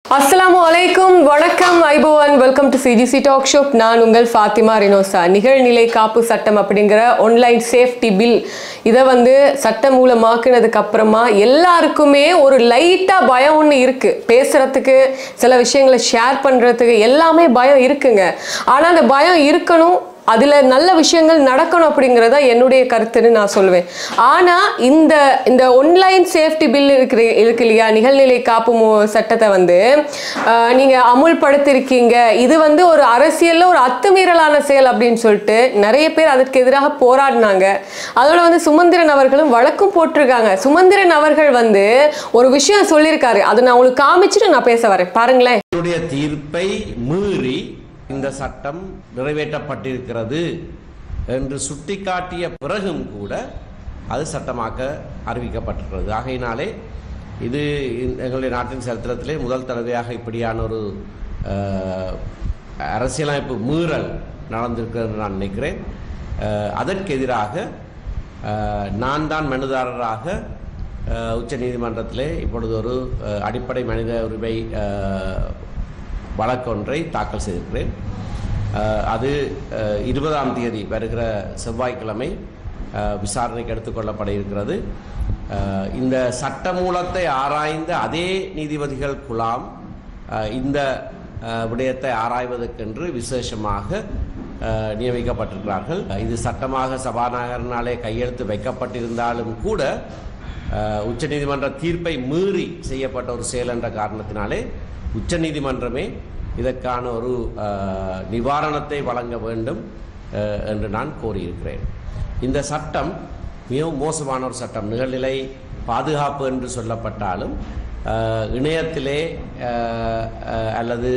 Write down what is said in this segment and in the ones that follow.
அஸ்ஸலாமு அலைக்கும் வணக்கம் ஐபோவன் welcome to CGC talk show நான் உங்கள் ஃபாத்திமா ரினோசா நிகழ்நிலை காப்பு சட்டம் அப்படிங்கிற ஆன்லைன் சேஃப்டி பில் இதை வந்து சட்டம் மூலமாக்குனதுக்கு அப்புறமா எல்லாருக்குமே ஒரு லைட்டாக பயம் ஒன்று இருக்கு பேசுறதுக்கு சில விஷயங்களை ஷேர் பண்ணுறதுக்கு எல்லாமே பயம் இருக்குங்க ஆனால் அந்த பயம் இருக்கணும் அதில் நல்ல விஷயங்கள் நடக்கணும் அப்படிங்கிறத என்னுடைய கருத்துன்னு நான் சொல்லுவேன் ஆனால் இந்த இந்த ஒன்லைன் சேஃப்டி பில் இருக்கிற இருக்கு இல்லையா நிகழ்நிலை காப்பு மு- சட்டத்தை வந்து ஆஹ், நீங்க அமுல்படுத்திருக்கீங்க இது வந்து ஒரு அரசியல்ல ஒரு அத்துமீறலான செயல் அப்படின்னு சொல்லிட்டு நிறைய பேர் அதற்கு எதிராக போராடினாங்க அதோட வந்து சுமந்திரன் அவர்களும் வழக்கும் போட்டிருக்காங்க சுமந்திரன் அவர்கள் வந்து ஒரு விஷயம் சொல்லியிருக்காரு அதை நான் உங்களுக்கு காமிச்சிட்டு நான் பேச வரேன் பாருங்களேன் அவருடைய தீர்ப்பை மீறி இந்த சட்டம் நிறைவேற்றப்பட்டிருக்கிறது என்று சுட்டிக்காட்டிய பிறகும் கூட அது சட்டமாக்க அறிவிக்கப்பட்டிருக்கிறது ஆகையினாலே இது இந்த- எங்களுடைய நாட்டின் சரித்திரத்திலே முதல் தடவையாக இப்படியான ஒரு அஹ், அரசியலமைப்பு மீறல் நடந்திருக்கிறது என்று நான் நினைக்கிறேன் அஹ், அதற்கு எதிராக அஹ், நான் தான் மனுதாரராக அஹ், உச்சநீதிமன்றத்திலே இப்பொழுது ஒரு அஹ், அடிப்படை மனித உரிமை அஹ், வழக்கொன்றை தாக்கல் செய்திருக்கிறேன் அஹ், அது அஹ், இருபதாம் தேதி வருகிற செவ்வாய்க்கிழமை அஹ், விசாரணைக்கு எடுத்துக்கொள்ளப்பட இருக்கிறது அஹ், இந்த சட்டமூலத்தை ஆராய்ந்த அதே நீதிபதிகள் குழாம் அஹ், இந்த அஹ், விடயத்தை ஆராய்வதற்கென்று விசேஷமாக அஹ், நியமிக்கப்பட்டிருக்கிறார்கள் இது சட்டமாக சபாநாயகரினாலே கையெழுத்து வைக்கப்பட்டிருந்தாலும் கூட அஹ், உச்சநீதிமன்ற தீர்ப்பை மீறி செய்யப்பட்ட ஒரு செயல் என்ற காரணத்தினாலே உச்சநீதிமன்றமே இதற்கான ஒரு அஹ், நிவாரணத்தை வழங்க வேண்டும் அஹ், என்று நான் கோரியிருக்கிறேன் இந்த சட்டம் மிகவும் மோசமான ஒரு சட்டம் நிகழ்நிலை பாதுகாப்பு என்று சொல்லப்பட்டாலும் அஹ், இணையத்திலே அஹ், அஹ், அல்லது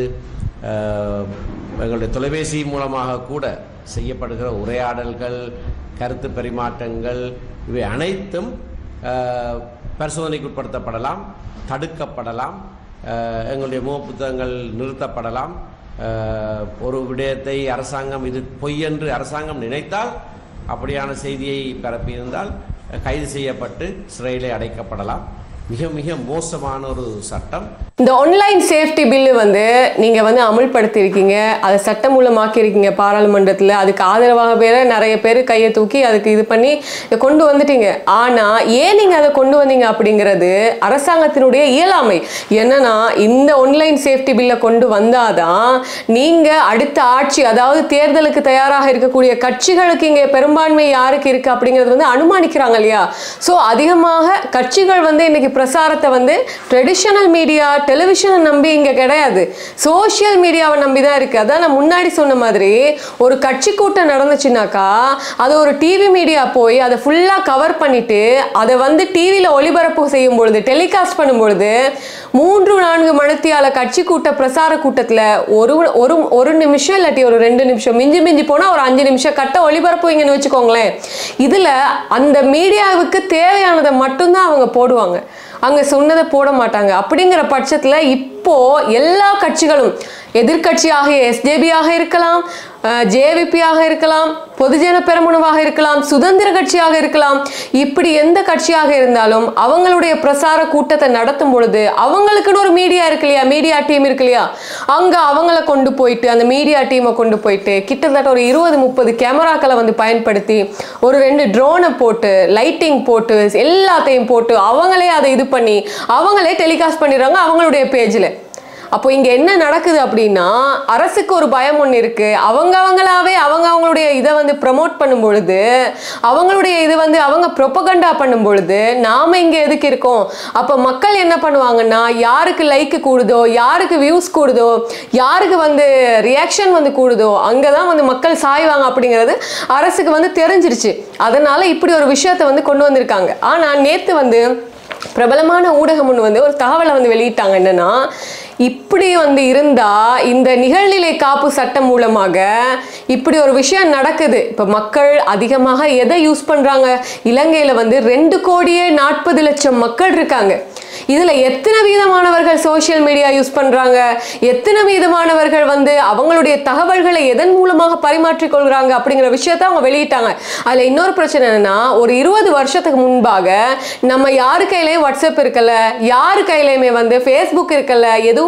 அஹ், எங்களுடைய தொலைபேசி மூலமாக கூட செய்யப்படுகிற உரையாடல்கள் கருத்து பரிமாற்றங்கள் இவை அனைத்தும் அஹ், பரிசோதனைக்கு உட்படுத்தப்படலாம் தடுக்கப்படலாம் அஹ், எங்களுடைய முக புத்தகங்கள் நிறுத்தப்படலாம் அஹ், ஒரு விடயத்தை அரசாங்கம் இது பொய் என்று அரசாங்கம் நினைத்தால் அப்படியான செய்தியை பரப்பியிருந்தால் கைது செய்யப்பட்டு சிறையிலே அடைக்கப்படலாம் மிக மிக மோசமான ஒரு சட்டம் இந்த ஆன்லைன் சேஃப்டி பில்லு வந்து நீங்க வந்து அமுல்படுத்தியிருக்கீங்க அதை சட்டம் மூலமாக்கியிருக்கீங்க பாராளுமன்றத்தில் அதுக்கு ஆதரவாக பேர நிறைய பேர் கையை தூக்கி அதுக்கு இது பண்ணி இதை கொண்டு வந்துட்டீங்க ஆனா ஏன் நீங்க அதை கொண்டு வந்தீங்க அப்படிங்கிறது அரசாங்கத்தினுடைய இயலாமை என்னன்னா இந்த ஆன்லைன் சேஃப்டி பில்லை கொண்டு வந்தாதான் நீங்க அடுத்த ஆட்சி அதாவது தேர்தலுக்கு தயாராக இருக்கக்கூடிய கட்சிகளுக்கு இங்கே பெரும்பான்மை யாருக்கு இருக்கு அப்படிங்கிறது வந்து அனுமானிக்கிறாங்க இல்லையா ஸோ அதிகமாக கட்சிகள் வந்து இன்னைக்கு பிரசாரத்தை வந்து ட்ரெடிஷனல் மீடியா டெலிவிஷனை நம்பி இங்கே கிடையாது சோஷியல் மீடியாவை நம்பி தான் இருக்கு அதான் நான் முன்னாடி சொன்ன மாதிரி ஒரு கட்சி கூட்டம் நடந்துச்சுனாக்கா அது ஒரு டிவி மீடியா போய் அதை ஃபுல்லாக கவர் பண்ணிட்டு அதை வந்து டிவியில் ஒளிபரப்பு செய்யும் பொழுது டெலிகாஸ்ட் பண்ணும் பொழுது மூன்று நான்கு மணித்தியால கட்சி கூட்ட பிரசார கூட்டத்தில் ஒரு ஒரு ஒரு நிமிஷம் இல்லாட்டி ஒரு ரெண்டு நிமிஷம் மிஞ்சி மிஞ்சி போனால் ஒரு அஞ்சு நிமிஷம் கட்ட ஒளிபரப்புவீங்கன்னு வச்சுக்கோங்களேன் இதில் அந்த மீடியாவுக்கு தேவையானதை மட்டும்தான் அவங்க போடுவாங்க அங்கே சொன்னதை போட மாட்டாங்க அப்படிங்கிற பட்சத்தில் இப்போ எல்லா கட்சிகளும் எதிர்க்கட்சியாக எஸ்ஜேபியாக இருக்கலாம் ஜேவிபியாக இருக்கலாம் பொதுஜன பெரமுனவாக இருக்கலாம் சுதந்திர கட்சியாக இருக்கலாம் இப்படி எந்த கட்சியாக இருந்தாலும் அவங்களுடைய பிரசார கூட்டத்தை நடத்தும் பொழுது அவங்களுக்குன்னு ஒரு மீடியா இருக்கு இல்லையா மீடியா டீம் இருக்கு இல்லையா அங்க அவங்கள கொண்டு போயிட்டு அந்த மீடியா டீமை கொண்டு போயிட்டு கிட்டத்தட்ட ஒரு இருபது முப்பது கேமராக்களை வந்து பயன்படுத்தி ஒரு ரெண்டு ட்ரோனை போட்டு லைட்டிங் போட்டு எல்லாத்தையும் போட்டு அவங்களே அதை இது பண்ணி அவங்களே டெலிகாஸ்ட் பண்ணிடுறாங்க அவங்களுடைய பேஜில் அப்போ இங்க என்ன நடக்குது அப்படின்னா அரசுக்கு ஒரு பயம் ஒன்று இருக்கு அவங்க அவங்களாவே அவங்க அவங்களுடைய இதை வந்து ப்ரமோட் பண்ணும் பொழுது அவங்களுடைய இது வந்து அவங்க ப்ரொபகண்டா பண்ணும் பொழுது நாம இங்க எதுக்கு இருக்கோம் அப்போ மக்கள் என்ன பண்ணுவாங்கன்னா யாருக்கு லைக் கூடுதோ யாருக்கு வியூஸ் கூடுதோ யாருக்கு வந்து ரியாக்ஷன் வந்து கூடுதோ அங்கதான் வந்து மக்கள் சாய்வாங்க அப்படிங்கிறது அரசுக்கு வந்து தெரிஞ்சிருச்சு அதனால இப்படி ஒரு விஷயத்தை வந்து கொண்டு வந்திருக்காங்க ஆனா நேத்து வந்து பிரபலமான ஊடகம் ஒன்று வந்து ஒரு தகவலை வந்து வெளியிட்டாங்க என்னன்னா இப்படி வந்து இருந்தா இந்த நிகழ்நிலை காப்பு சட்டம் மூலமாக இப்படி ஒரு விஷயம் நடக்குது இப்போ மக்கள் அதிகமாக எதை யூஸ் பண்றாங்க இலங்கையில வந்து ரெண்டு கோடியே நாற்பது லட்சம் மக்கள் இருக்காங்க இதுல எத்தனை வீதமானவர்கள் சோஷியல் மீடியா யூஸ் பண்றாங்க எத்தனை வீதமானவர்கள் வந்து அவங்களுடைய தகவல்களை எதன் மூலமாக பரிமாற்றிக் கொள்கிறாங்க அப்படிங்கிற விஷயத்த அவங்க வெளியிட்டாங்க அதுல இன்னொரு பிரச்சனை என்னன்னா ஒரு இருபது வருஷத்துக்கு முன்பாக நம்ம யாரு கையிலயும் வாட்ஸ்அப் இருக்கல யாரு கையிலயுமே வந்து ஃபேஸ்புக் இருக்கல எதுவுமே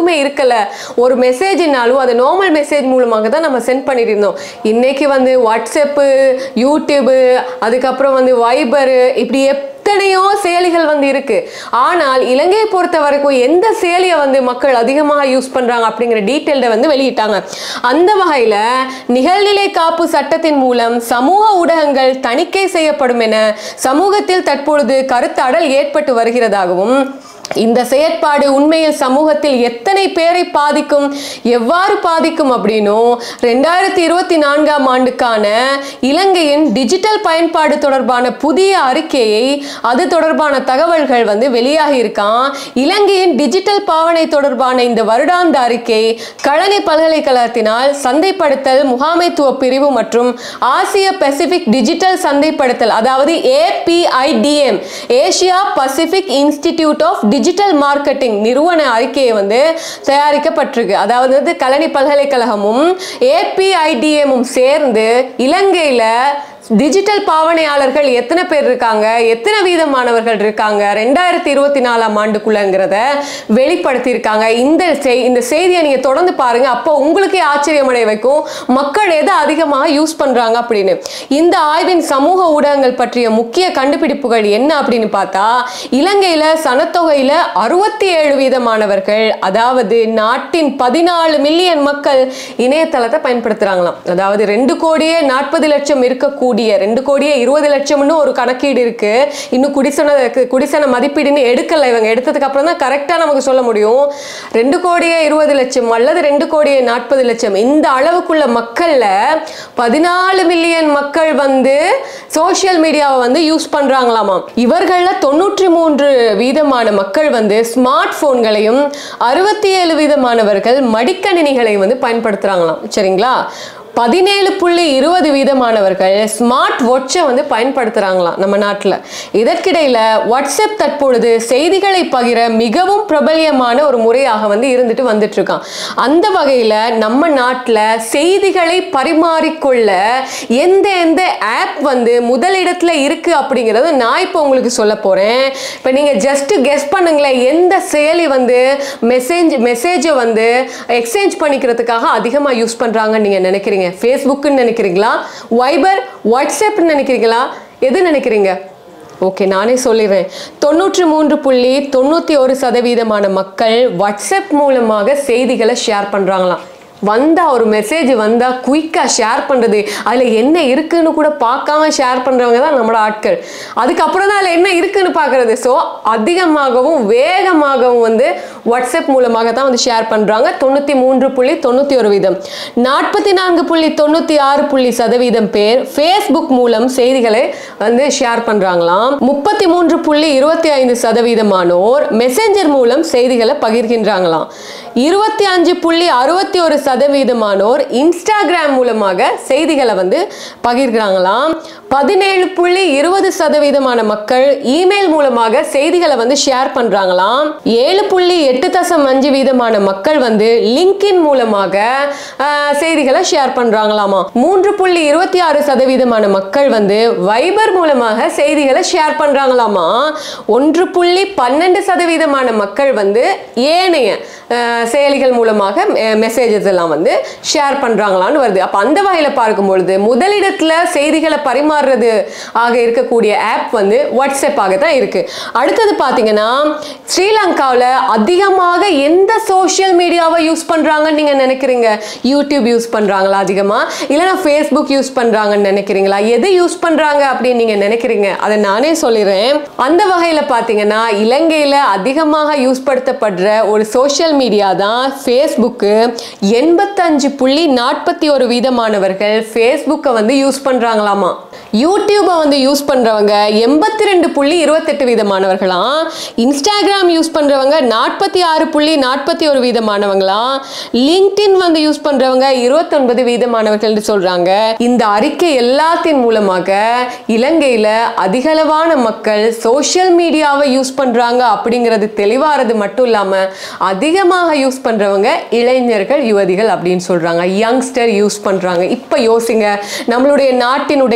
எதுவுமே இருக்கல ஒரு மெசேஜ்னாலும் அது நார்மல் மெசேஜ் மூலமாக தான் நம்ம சென்ட் பண்ணிட்டு இருந்தோம் இன்னைக்கு வந்து வாட்ஸ்அப்பு யூடியூபு அதுக்கப்புறம் வந்து வைபரு இப்படி எத்தனையோ செயலிகள் வந்து இருக்கு ஆனால் இலங்கையை பொறுத்த வரைக்கும் எந்த செயலியை வந்து மக்கள் அதிகமாக யூஸ் பண்றாங்க அப்படிங்கிற டீட்டெயில்ட வந்து வெளியிட்டாங்க அந்த வகையில நிகழ்நிலை காப்பு சட்டத்தின் மூலம் சமூக ஊடகங்கள் தணிக்கை செய்யப்படும் என சமூகத்தில் தற்பொழுது கருத்தாடல் ஏற்பட்டு வருகிறதாகவும் இந்த செயற்பாடு உண்மையில் சமூகத்தில் எத்தனை பேரை பாதிக்கும் எவ்வாறு பாதிக்கும் அப்படின்னும் ரெண்டாயிரத்தி இருபத்தி நான்காம் ஆண்டுக்கான இலங்கையின் டிஜிட்டல் பயன்பாடு தொடர்பான புதிய அறிக்கையை அது தொடர்பான தகவல்கள் வந்து வெளியாகி இருக்கான் இலங்கையின் டிஜிட்டல் பாவனை தொடர்பான இந்த வருடாந்த அறிக்கை கழனி பல்கலைக்கழகத்தினால் சந்தைப்படுத்தல் முகாமைத்துவ பிரிவு மற்றும் ஆசிய பசிபிக் டிஜிட்டல் சந்தைப்படுத்தல் அதாவது APIDM Asia Pacific Institute of Digital Marketing நிறுவன அறிக்கையை வந்து தயாரிக்கப்பட்டிருக்கு அதாவது வந்து கலனி பல்கலைக்கழகமும் ஏபிஐடிஎம்மும் சேர்ந்து இலங்கையில டிஜிட்டல் பாவனையாளர்கள் எத்தனை பேர் இருக்காங்க எத்தனை வீதமானவர்கள் இருக்காங்க ரெண்டாயிரத்தி இருபத்தி நாலாம் ஆண்டுக்குள்ளங்கிறத வெளிப்படுத்தியிருக்காங்க இந்த செய் இந்த செய்தியை நீங்க தொடர்ந்து பாருங்க அப்போ உங்களுக்கே ஆச்சரியமடைய வைக்கும் மக்கள் எதை அதிகமாக யூஸ் பண்றாங்க அப்படின்னு இந்த ஆய்வின் சமூக ஊடகங்கள் பற்றிய முக்கிய கண்டுபிடிப்புகள் என்ன அப்படின்னு பார்த்தா இலங்கையில சனத்தொகையில அறுபத்தி ஏழு வீதமானவர்கள் அதாவது நாட்டின் பதினாலு மில்லியன் மக்கள் இணையதளத்தை பயன்படுத்துறாங்களாம் அதாவது ரெண்டு கோடியே நாற்பது லட்சம் இருக்கக்கூடிய ரெண்டு கோடியே இருபது லட்சம்னு ஒரு கணக்கீடு இருக்கு இன்னும் குடிசன குடிசன மதிப்பீடுன்னு எடுக்கல இவங்க எடுத்ததுக்கு அப்புறம் தான் கரெக்டா நமக்கு சொல்ல முடியும் ரெண்டு கோடியே இருபது லட்சம் அல்லது ரெண்டு கோடியே நாற்பது லட்சம் இந்த அளவுக்குள்ள மக்கள்ல பதினாலு மில்லியன் மக்கள் வந்து சோஷியல் மீடியாவை வந்து யூஸ் பண்றாங்களாமா இவர்கள தொண்ணூற்றி மூன்று வீதமான மக்கள் வந்து ஸ்மார்ட் போன்களையும் அறுபத்தி ஏழு வீதமானவர்கள் மடிக்கணினிகளையும் வந்து பயன்படுத்துறாங்களாம் சரிங்களா பதினேழு புள்ளி இருபது வீதமானவர்கள் ஸ்மார்ட் வாட்சை வந்து பயன்படுத்துகிறாங்களாம் நம்ம நாட்டில் இதற்கிடையில் வாட்ஸ்அப் தற்பொழுது செய்திகளை பகிர மிகவும் பிரபல்யமான ஒரு முறையாக வந்து இருந்துட்டு வந்துட்டு இருக்கான் அந்த வகையில் நம்ம நாட்டில் செய்திகளை பரிமாறிக்கொள்ள எந்த எந்த ஆப் வந்து முதலிடத்தில் இருக்கு அப்படிங்கிறத நான் இப்போ உங்களுக்கு சொல்ல போகிறேன் இப்போ நீங்கள் ஜஸ்ட் கெஸ் பண்ணுங்களேன் எந்த செயலி வந்து மெசேஜ் மெசேஜை வந்து எக்ஸ்சேஞ்ச் பண்ணிக்கிறதுக்காக அதிகமாக யூஸ் பண்ணுறாங்கன்னு நீங்கள் நினைக்கிறீங்க ஃபேஸ்புக்குன்னு நினைக்கிறீங்களா வைபர் வாட்ஸ்அப்னு நினைக்கிறீங்களா எது நினைக்கிறீங்க ஓகே நானே சொல்லிடுறேன் தொண்ணூற்றி மூன்று புள்ளி தொண்ணூற்றி ஒரு சதவீதமான மக்கள் வாட்ஸ்அப் மூலமாக செய்திகளை ஷேர் பண்ணுறாங்களாம் வந்தா ஒரு மெசேஜ் வந்தா குயிக்கா ஷேர் பண்றது அதுல என்ன இருக்குன்னு கூட பார்க்காம ஷேர் பண்றவங்க தான் நம்மளோட ஆட்கள் அதுக்கப்புறம் தான் அதுல என்ன இருக்குன்னு பார்க்கறது ஸோ அதிகமாகவும் வேகமாகவும் வந்து வாட்ஸ்அப் மூலமாக தான் வந்து ஷேர் பண்றாங்க தொண்ணூத்தி மூன்று புள்ளி தொண்ணூத்தி ஒரு வீதம் நாற்பத்தி நான்கு புள்ளி தொண்ணூத்தி ஆறு புள்ளி சதவீதம் பேர் ஃபேஸ்புக் மூலம் செய்திகளை வந்து ஷேர் பண்றாங்களாம் முப்பத்தி மூன்று புள்ளி இருபத்தி ஐந்து சதவீதமானோர் மெசேஞ்சர் மூலம் செய்திகளை பகிர்கின்றாங்களாம் இருபத்தி அஞ்சு புள்ளி அறுபத்தி ஒரு சதவீதமானோர் இன்ஸ்டாகிராம் மூலமாக செய்திகளை வந்து பகிர்கிறாங்களாம் பதினேழு புள்ளி இருபது சதவீதமான மக்கள் இமெயில் மூலமாக செய்திகளை வந்து ஷேர் பண்றாங்களாம் ஏழு புள்ளி எட்டு தசம் அஞ்சு வீதமான மக்கள் வந்து லிங்கின் மூலமாக ஆஹ், செய்திகளை ஷேர் பண்றாங்களாமா மூன்று புள்ளி இருபத்தி ஆறு சதவீதமான மக்கள் வந்து வைபர் மூலமாக செய்திகளை ஷேர் பண்றாங்களாமா ஒன்று புள்ளி பன்னெண்டு சதவீதமான மக்கள் வந்து ஏனைய அஹ், செயலிகள் மூலமாக மெசேஜஸ் எல்லாம் வந்து ஷேர் பண்றாங்களான்னு வருது அப்ப அந்த வகையில பார்க்கும் பொழுது முதலிடத்துல செய்திகளை பரிமாறுறது ஆக இருக்கக்கூடிய ஆப் வந்து வாட்ஸ்அப் ஆக தான் இருக்கு அடுத்தது பாத்தீங்கன்னா ஸ்ரீலங்காவில் அதிகமாக எந்த சோஷியல் மீடியாவை யூஸ் பண்றாங்கன்னு நீங்க நினைக்கிறீங்க யூடியூப் யூஸ் பண்றாங்களா அதிகமா இல்லைன்னா ஃபேஸ்புக் யூஸ் பண்றாங்கன்னு நினைக்கிறீங்களா எது யூஸ் பண்றாங்க அப்படின்னு நீங்க நினைக்கிறீங்க அதை நானே சொல்லிடுறேன் அந்த வகையில பாத்தீங்கன்னா இலங்கையில அதிகமாக யூஸ் படுத்தப்படுற ஒரு சோஷியல் மீடியா தான் ஃபேஸ்புக்கு எண்பத்தஞ்சு புள்ளி நாற்பத்தி ஒரு வீதமானவர்கள் ஃபேஸ்புக்கை வந்து யூஸ் பண்றாங்களாமா யூடியூபை வந்து யூஸ் பண்றவங்க எண்பத்தி ரெண்டு புள்ளி இருபத்தெட்டு வீதமானவர்களாம் இன்ஸ்டாகிராம் யூஸ் பண்றவங்க நாற்பத்தி ஆறு புள்ளி நாற்பத்தி ஒரு வீதமானவங்களாம் லிங்க்டின் வந்து யூஸ் பண்றவங்க இருபத்தொன்பது வீதமானவர்கள் சொல்றாங்க இந்த அறிக்கை எல்லாத்தின் மூலமாக இலங்கையில அதிகளவான மக்கள் சோஷியல் மீடியாவை யூஸ் பண்றாங்க அப்படிங்கிறது தெளிவாறது மட்டும் இல்லாம அதிகமாக யூஸ் பண்றவங்க இளைஞர்கள் யுவதிகள் அப்படின்னு சொல்றாங்க யங்ஸ்டர் யூஸ் பண்றாங்க இப்ப யோசிங்க நம்மளுடைய நாட்டினுடைய எழு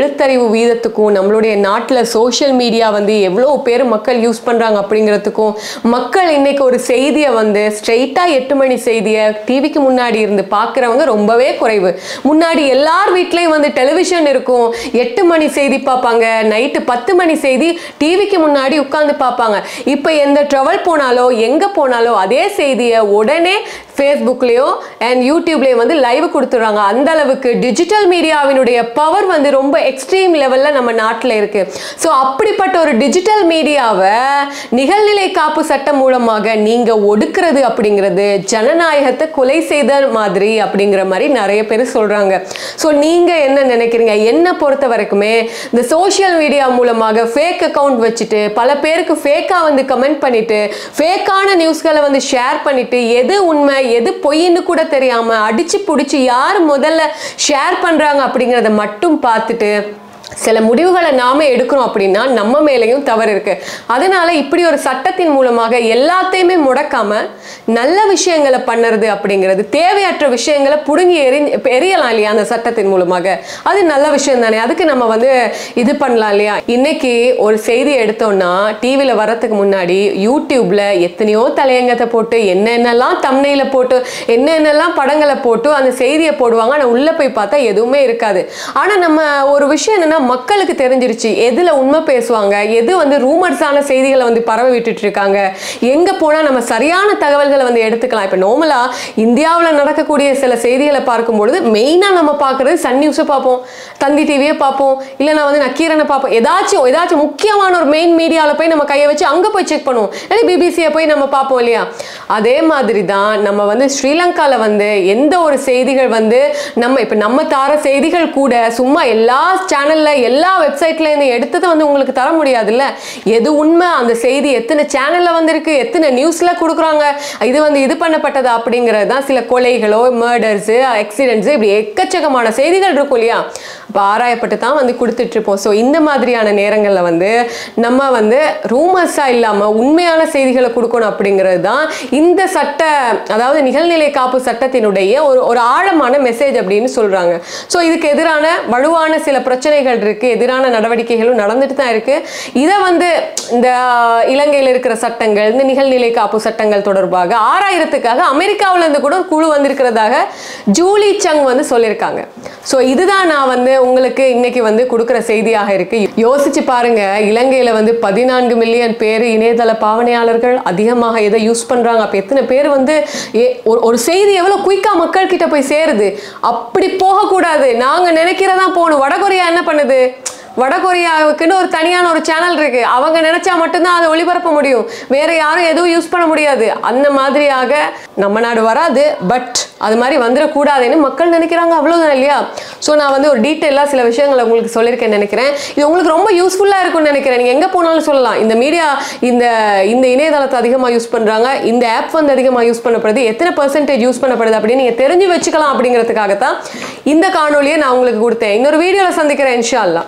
எழுத்தறிவு வீதத்துக்கும் நம்மளுடைய நாட்டில் சோஷியல் மீடியா வந்து எவ்வளோ பேர் மக்கள் யூஸ் பண்ணுறாங்க அப்படிங்கிறதுக்கும் மக்கள் இன்னைக்கு ஒரு செய்தியை வந்து ஸ்ட்ரெயிட்டாக எட்டு மணி செய்தியை டிவிக்கு முன்னாடி இருந்து பார்க்குறவங்க ரொம்பவே குறைவு முன்னாடி எல்லார் வீட்லேயும் வந்து டெலிவிஷன் இருக்கும் எட்டு மணி செய்தி பார்ப்பாங்க நைட்டு பத்து மணி செய்தி டிவிக்கு முன்னாடி உட்கார்ந்து பார்ப்பாங்க இப்போ எந்த ட்ராவல் போனாலோ எங்கே போனாலோ அதே செய்தியை உடனே ஃபேஸ்புக்லேயோ அண்ட் யூடியூப்லேயோ வந்து லைவ் கொடுத்துட்றாங்க அந்த அளவுக்கு டிஜிட்டல் மீடியாவினுடைய பவர் வந்து ரொம்ப எக்ஸ்ட்ரீம் லெவலில் நம்ம நாட்டில் இருக்கு ஸோ அப்படிப்பட்ட ஒரு டிஜிட்டல் மீடியாவை நிகழ்நிலை காப்பு சட்டம் மூலமாக நீங்கள் ஒடுக்குறது அப்படிங்கிறது ஜனநாயகத்தை கொலை செய்த மாதிரி அப்படிங்கிற மாதிரி நிறைய பேர் சொல்கிறாங்க ஸோ நீங்கள் என்ன நினைக்கிறீங்க என்னை பொறுத்த வரைக்குமே இந்த சோஷியல் மீடியா மூலமாக ஃபேக் அக்கவுண்ட் வச்சுட்டு பல பேருக்கு ஃபேக்காக வந்து கமெண்ட் பண்ணிட்டு ஃபேக்கான நியூஸ்களை வந்து ஷேர் பண்ணிட்டு எது உண்மை எது பொய்ன்னு கூட தெரியாம அடிச்சு புடிச்சு யார் முதல்ல ஷேர் பண்றாங்க அப்படிங்கிறத மட்டும் பார்த்துட்டு சில முடிவுகளை நாம எடுக்கிறோம் அப்படின்னா நம்ம மேலேயும் தவறு இருக்கு அதனால இப்படி ஒரு சட்டத்தின் மூலமாக எல்லாத்தையுமே முடக்காம நல்ல விஷயங்களை பண்ணுறது அப்படிங்கிறது தேவையற்ற விஷயங்களை புடுங்கி எறி எரியலாம் இல்லையா அந்த சட்டத்தின் மூலமாக அது நல்ல விஷயம் தானே அதுக்கு நம்ம வந்து இது பண்ணலாம் இல்லையா இன்னைக்கு ஒரு செய்தி எடுத்தோம்னா டிவியில் வரத்துக்கு முன்னாடி யூடியூப்ல எத்தனையோ தலையங்கத்தை போட்டு என்னென்னலாம் தம்னையில போட்டு என்னென்னலாம் படங்களை போட்டு அந்த செய்தியை போடுவாங்க ஆனால் உள்ள போய் பார்த்தா எதுவுமே இருக்காது ஆனால் நம்ம ஒரு விஷயம் என்னன்னா மக்களுக்கு தெரிஞ்சிருச்சு எதுல உண்மை பேசுவாங்க எது வந்து ரூமர்ஸான செய்திகளை வந்து பரவ விட்டுட்டு இருக்காங்க எங்க போனா நம்ம சரியான தகவல்களை வந்து எடுத்துக்கலாம் இப்போ நார்மலா இந்தியாவில் நடக்கக்கூடிய சில செய்திகளை பார்க்கும்பொழுது மெயினாக நம்ம பார்க்கறது சன் நியூஸை பார்ப்போம் தந்தி டிவியை பார்ப்போம் இல்லைனா வந்து நக்கீரனை பார்ப்போம் ஏதாச்சும் ஏதாச்சும் முக்கியமான ஒரு மெயின் மீடியாவில் போய் நம்ம கையை வச்சு அங்கே போய் செக் பண்ணுவோம் இல்லை பிபிசியை போய் நம்ம பார்ப்போம் இல்லையா அதே மாதிரி தான் நம்ம வந்து ஸ்ரீலங்காவில் வந்து எந்த ஒரு செய்திகள் வந்து நம்ம இப்போ நம்ம தார செய்திகள் கூட சும்மா எல்லா சேனலில் எல்லா வெப்சைட்லேருந்து எடுத்ததை வந்து உங்களுக்கு தர முடியாதுல்ல எது உண்மை அந்த செய்தி எத்தனை சேனலில் வந்திருக்கு எத்தனை நியூஸில் கொடுக்குறாங்க இது வந்து இது பண்ணப்பட்டது அப்படிங்கிறது தான் சில கொலைகளோ மர்டர்ஸு ஆக்சிடென்ட்ஸு இப்படி எக்கச்சக்கமான செய்திகள் இருக்கும் இல்லையா அப்போ ஆராயப்பட்டு தான் வந்து கொடுத்துட்ருப்போம் ஸோ இந்த மாதிரியான நேரங்களில் வந்து நம்ம வந்து ரூமர்ஸாக இல்லாமல் உண்மையான செய்திகளை கொடுக்கணும் அப்படிங்கிறது தான் இந்த சட்ட அதாவது நிகழ்நிலை காப்பு சட்டத்தினுடைய ஒரு ஒரு ஆழமான மெசேஜ் அப்படின்னு சொல்கிறாங்க ஸோ இதுக்கு எதிரான வலுவான சில பிரச்சனைகள் இருக்குது எதிரான நடவடிக்கைகளும் நடந்துட்டு தான் இருக்குது இதை வந்து இந்த இலங்கையில் இருக்கிற சட்டங்கள் இந்த நிகழ்நிலை காப்பு சட்டங்கள் தொடர்பாக ஆராயறதுக்காக அமெரிக்காவுல இருந்து கூட ஒரு குழு வந்திருக்கிறதாக ஜூலி சங் வந்து சொல்லியிருக்காங்க ஸோ இதுதான் நான் வந்து உங்களுக்கு இன்னைக்கு வந்து கொடுக்குற செய்தியாக இருக்கு யோசிச்சு பாருங்க இலங்கையில வந்து பதினான்கு மில்லியன் பேர் இணையதள பாவனையாளர்கள் அதிகமாக எதை யூஸ் பண்றாங்க அப்ப எத்தனை பேர் வந்து ஏ- ஒரு- ஒரு செய்தி எவ்வளவு குயிக்கா மக்கள் கிட்ட போய் சேருது அப்படி போகக்கூடாது நாங்க நினைக்கிறதா போகணும் வடகொரியா என்ன பண்ணுது வடகொரியாவுக்குன்னு ஒரு தனியான ஒரு சேனல் இருக்கு அவங்க நினைச்சா மட்டும்தான் அதை ஒளிபரப்ப முடியும் வேற யாரும் எதுவும் யூஸ் பண்ண முடியாது அந்த மாதிரியாக நம்ம நாடு வராது பட் அது மாதிரி வந்துடக்கூடாதுன்னு மக்கள் நினைக்கிறாங்க அவ்வளவுதான் இல்லையா ஸோ நான் வந்து ஒரு டீட்டெயிலாக சில விஷயங்களை உங்களுக்கு சொல்லியிருக்கேன்னு நினைக்கிறேன் இது உங்களுக்கு ரொம்ப யூஸ்ஃபுல்லாக இருக்கும்னு நினைக்கிறேன் நீங்கள் எங்கே போனாலும் சொல்லலாம் இந்த மீடியா இந்த இந்த இணையதளத்தை அதிகமாக யூஸ் பண்ணுறாங்க இந்த ஆப் வந்து அதிகமாக யூஸ் பண்ணப்படுது எத்தனை பர்சன்டேஜ் யூஸ் பண்ணப்படுது அப்படின்னு நீங்கள் தெரிஞ்சு வச்சுக்கலாம் அப்படிங்கிறதுக்காகத்தான் இந்த காணொலியை நான் உங்களுக்கு கொடுத்தேன் இன்னொரு வீடியோவில் சந்திக்கிறேன் இன்ஷா அல்லாஹ்